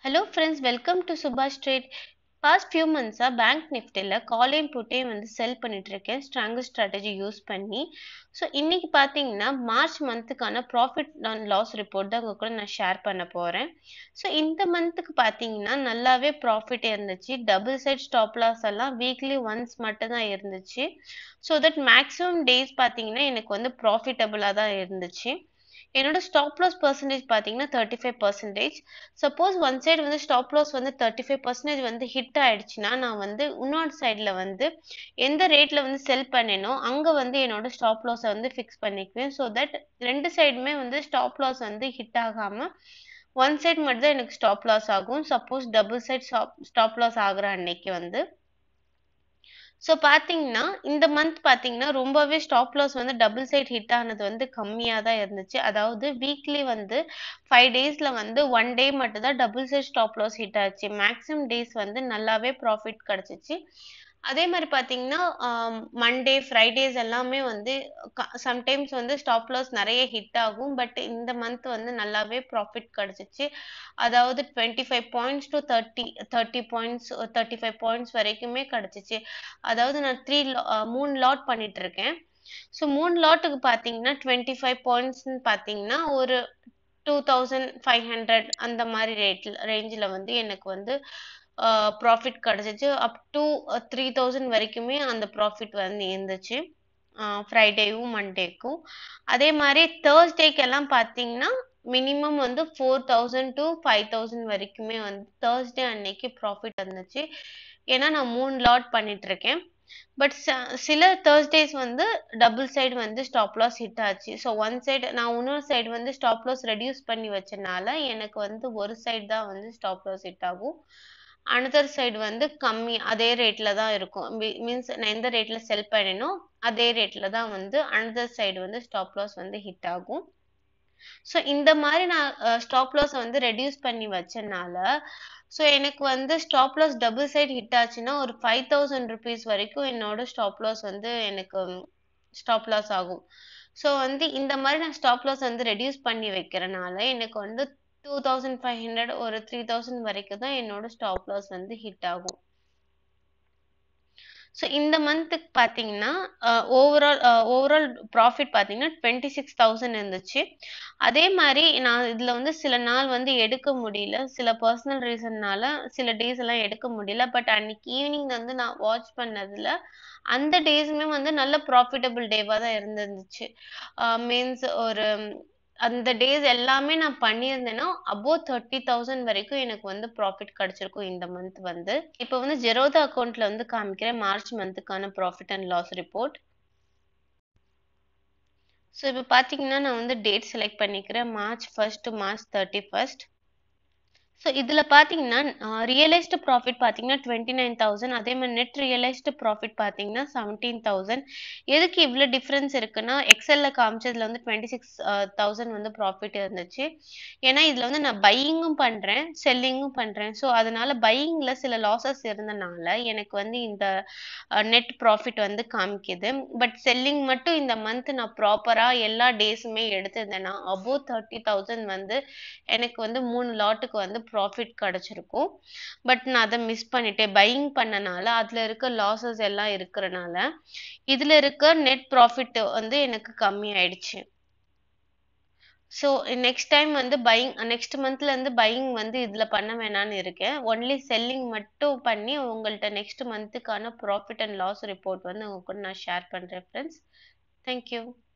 hello friends welcome to Subash trade past few மந்த்ஸாக Bank நிஃப்டியில் காலையும் புட்டே வந்து செல் பண்ணிட்டு இருக்கேன் ஸ்ட்ராங்கர் ஸ்ட்ராட்டஜி யூஸ் பண்ணி ஸோ இன்னைக்கு பார்த்தீங்கன்னா மார்ச் மந்த்துக்கான ப்ராஃபிட் அண்ட் லாஸ் ரிப்போர்ட் தான் உங்க கூட நான் ஷேர் பண்ண போகிறேன் ஸோ இந்த மந்த்துக்கு பார்த்தீங்கன்னா நல்லாவே ப்ராஃபிட் இருந்துச்சு டபுள் சைட் ஸ்டாப் லாஸ் எல்லாம் வீக்லி ஒன்ஸ் மட்டும் தான் இருந்துச்சு ஸோ தட் மேக்ஸிமம் டேஸ் பார்த்தீங்கன்னா எனக்கு வந்து ப்ராஃபிட்டபுளாக தான் இருந்துச்சு என்னோட ஸ்டாப் லாஸ் பர்சன்டேஜ் பார்த்தீங்கன்னா thirty five percentage suppose one side வந்து ஸ்டாப் லாஸ் வந்து தேர்ட்டி ஃபைவ் பர்சன்டேஜ் வந்து ஹிட் ஆயிடுச்சுன்னா நான் வந்து இன்னொரு சைடில் வந்து எந்த ரேட்டில் வந்து செல் பண்ணேனோ அங்கே வந்து என்னோட ஸ்டாப் லாஸை வந்து ஃபிக்ஸ் பண்ணிக்குவேன் ஸோ தட் ரெண்டு சைடுமே வந்து ஸ்டாப் லாஸ் வந்து ஹிட் ஆகாமல் ஒன் சைடு மட்டும் தான் எனக்கு ஸ்டாப் லாஸ் ஆகும் suppose double side stop stop loss ஆகுற அன்னைக்கு வந்து ஸோ பார்த்தீங்கன்னா இந்த மந்த் பார்த்தீங்கன்னா ரொம்பவே ஸ்டாப் லாஸ் வந்து டபுள் சைட் ஹிட் ஆனது வந்து கம்மியாக தான் இருந்துச்சு அதாவது வீக்லி வந்து ஃபைவ் டேஸில் வந்து ஒன் டே மட்டும் தான் double side stop loss hit ஆச்சு மேக்ஸிமம் டேஸ் வந்து நல்லாவே ப்ராஃபிட் கிடச்சிச்சு அதே மாதிரி பார்த்தீங்கன்னா மண்டே ஃப்ரைடேஸ் எல்லாமே வந்து சம்டைம்ஸ் வந்து ஸ்டாப் லாஸ் நிறைய ஹிட் ஆகும் பட் இந்த மந்த் வந்து நல்லாவே ப்ராஃபிட் கிடச்சிச்சு அதாவது twenty five points to thirty thirty points thirty five points வரைக்குமே கிடச்சிச்சு அதாவது நான் த்ரீ மூணு லாட் பண்ணிட்டு இருக்கேன் ஸோ மூணு லாட்டுக்கு பார்த்தீங்கன்னா டுவெண்ட்டி ஃபைவ் பாயிண்ட்ஸ்னு பார்த்தீங்கன்னா ஒரு டூ தௌசண்ட் ஃபைவ் ஹண்ட்ரட் அந்த மாதிரி ரேட்டில் ரேஞ்சில் வந்து எனக்கு வந்து ப்ராஃபிட் கிடச்சிச்சு அப் டு த்ரீ தௌசண்ட் வரைக்குமே அந்த ப்ராஃபிட் வந்து இருந்துச்சு ஃப்ரைடேவும் மண்டேக்கும் அதே மாதிரி தேர்ஸ்டேக்கெல்லாம் பார்த்தீங்கன்னா மினிமம் வந்து four thousand to five thousand வரைக்குமே வந்து தேர்ஸ்டே அன்னைக்கு ப்ராஃபிட் இருந்துச்சு ஏன்னா நான் மூணு லாட் பண்ணிட்டு இருக்கேன் பட் சில தேர்ஸ்டேஸ் வந்து டபுள் சைடு வந்து ஸ்டாப் லாஸ் ஹிட் ஆச்சு ஸோ ஒன் சைடு நான் இன்னொரு சைடு வந்து ஸ்டாப் லாஸ் ரெடியூஸ் பண்ணி வச்சனால எனக்கு வந்து ஒரு சைடு தான் வந்து ஸ்டாப் லாஸ் ஹிட் ஆகும் அனதர் சைடு வந்து கம்மி அதே ரேட்ல தான் இருக்கும் மீன்ஸ் நான் எந்த ரேட்ல செல் பண்ணனோ அதே ரேட்ல தான் வந்து அனதர் சைடு வந்து ஸ்டாப் லாஸ் வந்து ஹிட் ஆகும் ஸோ இந்த மாதிரி நான் ஸ்டாப் லாஸ் வந்து ரெடியூஸ் பண்ணி வச்சனால ஸோ எனக்கு வந்து stop loss double side hit ஆச்சுன்னா ஒரு ஃபைவ் தௌசண்ட் ருபீஸ் வரைக்கும் என்னோட ஸ்டாப் லாஸ் வந்து எனக்கு ஸ்டாப் லாஸ் ஆகும் ஸோ வந்து இந்த மாதிரி நான் ஸ்டாப் லாஸ் வந்து ரெடியூஸ் பண்ணி வைக்கிறனால எனக்கு வந்து டூ தௌசண்ட் ஃபைவ் ஹண்ட்ரட் ஒரு த்ரீ தௌசண்ட் வரைக்கும் தான் என்னோட ஸ்டாப் லாஸ் வந்து ஹிட் ஆகும் ஸோ இந்த மந்த்துக்கு பார்த்தீங்கன்னா ஓவரால் ஓவரால் ப்ராஃபிட் பார்த்தீங்கன்னா டுவெண்ட்டி சிக்ஸ் தௌசண்ட் இருந்துச்சு அதே மாதிரி நான் இதில் வந்து சில நாள் வந்து எடுக்க முடியல சில பர்சனல் ரீசன்னால சில டேஸ் எல்லாம் எடுக்க முடியல பட் அன்னைக்கு ஈவினிங் வந்து நான் வாட்ச் பண்ணதில் அந்த டேஸுமே வந்து நல்ல ப்ராஃபிட்டபிள் டேவாக தான் இருந்துச்சு மீன்ஸ் ஒரு அந்த டேஸ் எல்லாமே நான் பண்ணியிருந்தேன்னா அபோவ் தேர்ட்டி தௌசண்ட் வரைக்கும் எனக்கு வந்து ப்ராஃபிட் கிடைச்சிருக்கும் இந்த மந்த் வந்து இப்போ வந்து ஜெரோதா அக்கௌண்ட்ல வந்து காமிக்கிறேன் மார்ச் மந்த்துக்கான profit and loss report so இப்போ பார்த்தீங்கன்னா நான் வந்து டேட் செலக்ட் பண்ணிக்கிறேன் March first March thirty first so இதில் பார்த்தீங்கன்னா ரியலைஸ்டு ப்ராஃபிட் பார்த்தீங்கன்னா டுவெண்ட்டி நைன் தௌசண்ட் அதே மாதிரி நெட் ரியலைஸ்டு ப்ராஃபிட் பார்த்தீங்கன்னா செவன்டீன் தௌசண்ட் எதுக்கு இவ்வளோ டிஃப்ரென்ஸ் இருக்குன்னா எக்ஸலில் காமிச்சதுல வந்து டுவெண்ட்டி சிக்ஸ் தௌசண்ட் வந்து ப்ராஃபிட் இருந்துச்சு ஏன்னா இதில் வந்து நான் பையிங்கும் பண்ணுறேன் செல்லிங்கும் பண்ணுறேன் ஸோ அதனால பையிங்கில் சில லாசஸ் இருந்தனால எனக்கு வந்து இந்த நெட் ப்ராஃபிட் வந்து காமிக்குது பட் செல்லிங் மட்டும் இந்த மந்த் நான் ப்ராப்பராக எல்லா டேஸுமே எடுத்திருந்தேன்னா அபோவ் தேர்ட்டி தௌசண்ட் வந்து எனக்கு வந்து மூணு லாட்டுக்கு வந்து ப்ராஃபிட் கிடச்சிருக்கும் பட் நான் அதை மிஸ் பண்ணிட்டேன் பையிங் பண்ணனால அதில் இருக்க லாசஸ் எல்லாம் இருக்கிறனால இதில் இருக்க நெட் ப்ராஃபிட் வந்து எனக்கு கம்மி ஆயிடுச்சு ஸோ நெக்ஸ்ட் டைம் வந்து பையிங் நெக்ஸ்ட் மந்த்ல இருந்து பையிங் வந்து இதில் பண்ண வேணான்னு இருக்கேன் ஒன்லி செல்லிங் மட்டும் பண்ணி உங்கள்கிட்ட நெக்ஸ்ட் மந்த்துக்கான ப்ராஃபிட் அண்ட் லாஸ் ரிப்போர்ட் வந்து உங்க கூட நான் ஷேர் பண்ணுறேன் ஃப்ரெண்ட்ஸ் தேங்க்யூ